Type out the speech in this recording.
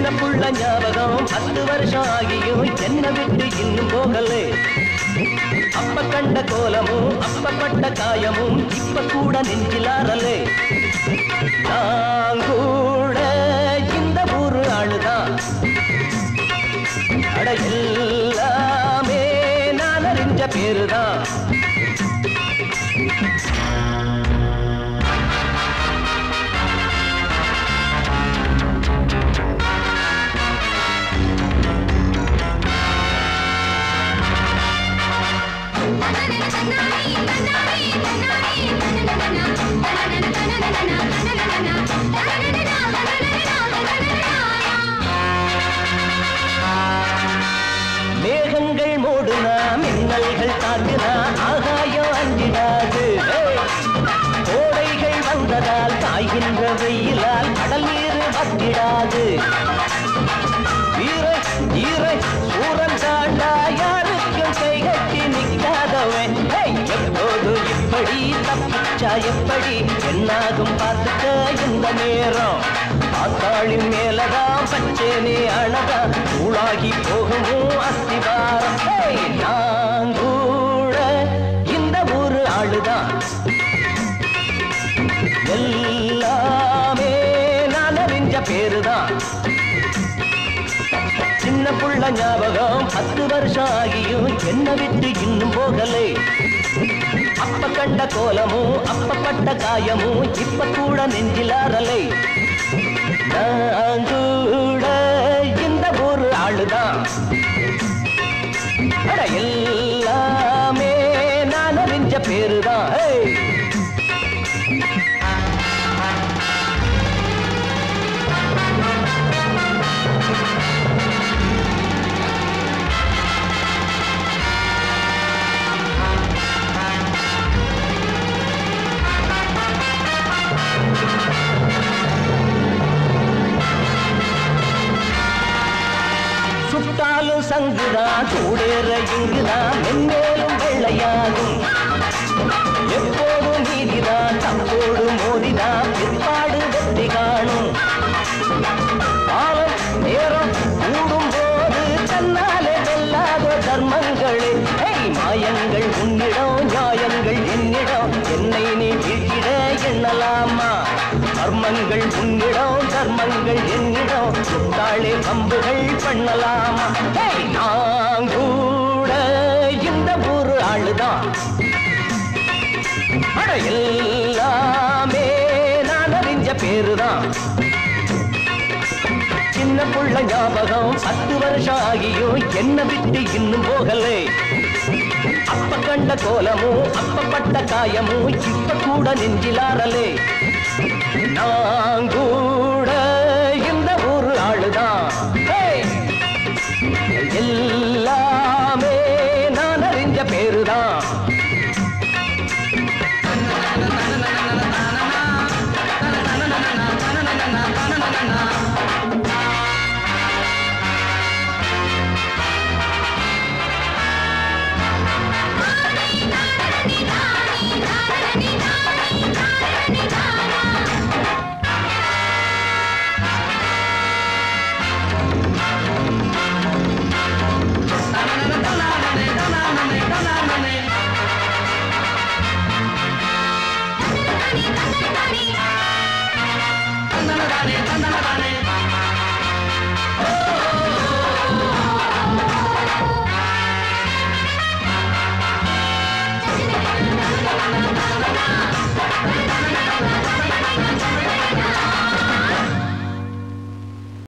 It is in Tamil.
சின்ன புள்ள ஞாபகம் பத்து வருஷம் ஆகியும் என்ன விட்டு இன்னும் போகலே அப்ப கண்ட கோலமும் அப்பப்பட்ட காயமும் இப்ப கூட நெஞ்சிலாரலே நான் கூட இந்த ஊரு ஆளுதான் அட எல்லாமே நான் அறிஞ்ச பேருதான் மேகங்கள் மூடுனா மின்னல்கள் தாக்குனா ஆகாயம் அஞ்சிடாது ஏய்! கோடைகள் வந்ததால் காய்கின்ற வெயிலால் கடல் நீர் வத்திடாது வீரை ஈரை சூரன் தாண்டா யாருக்கும் கை கட்டி நிற்காதவன் ஏய்! எப்போது இப்படி தப்பிச்சா எப்படி என்னாகும் பார்த்துக்க இந்த நேரம் ஆத்தாளின் மேலதான் பச்சேனே அழகா தூளாகி போகவும் அஸ்திவாரம் ஏய்! நான் கூட இந்த ஊரு ஆளுதான் எல்லாமே நான் அறிஞ்ச பேருதான் சின்ன புள்ள ஞாபகம் பத்து வருஷம் ஆகியும் என்ன விட்டு இன்னும் போகலே அப்ப கண்ட கோலமும் அப்பப்பட்ட காயமும் இப்ப கூட நெஞ்சிலாரலை நான் கூட இந்த ஒரு ஆளுதான் அட எல்லாமே நான் அறிஞ்ச பேருதான் ஏய் சுட்டாலும் சங்குதான் சூடேற இங்குதான் மென்மேலும் வெள்ளையாகும் எப்போதும் நீதிதான் தப்போடு மோதிதான் பிற்பாடு வெற்றி காணும் காலம் நேரம் கூடும் போது தன்னாலே வெல்லாத தர்மங்களே ஏய் மாயங்கள் உன்னிடம் நியாயங்கள் என்னிடம் என்னை நீ வீழ்த்திட எண்ணலாமா கர்மங்கள் உன்னிடம் தர்மங்கள் என்னிடம் சுத்தாளே பம்புகள் பண்ணலாமா ஏய் நான் கூட இந்த ஊரு ஆளுதான் அட எல்லாமே நான் அறிஞ்ச பேருதான் சின்ன புள்ள ஞாபகம் பத்து வருஷம் ஆகியும் என்ன விட்டு இன்னும் போகலே அப்ப கண்ட கோலமும் அப்பப்பட்ட காயமும் இப்ப கூட நெஞ்சிலாரலே நான் கூட இந்த ஊரு ஆளுதான் ஏய்! எல்லாமே நான் அறிஞ்ச பேருதான்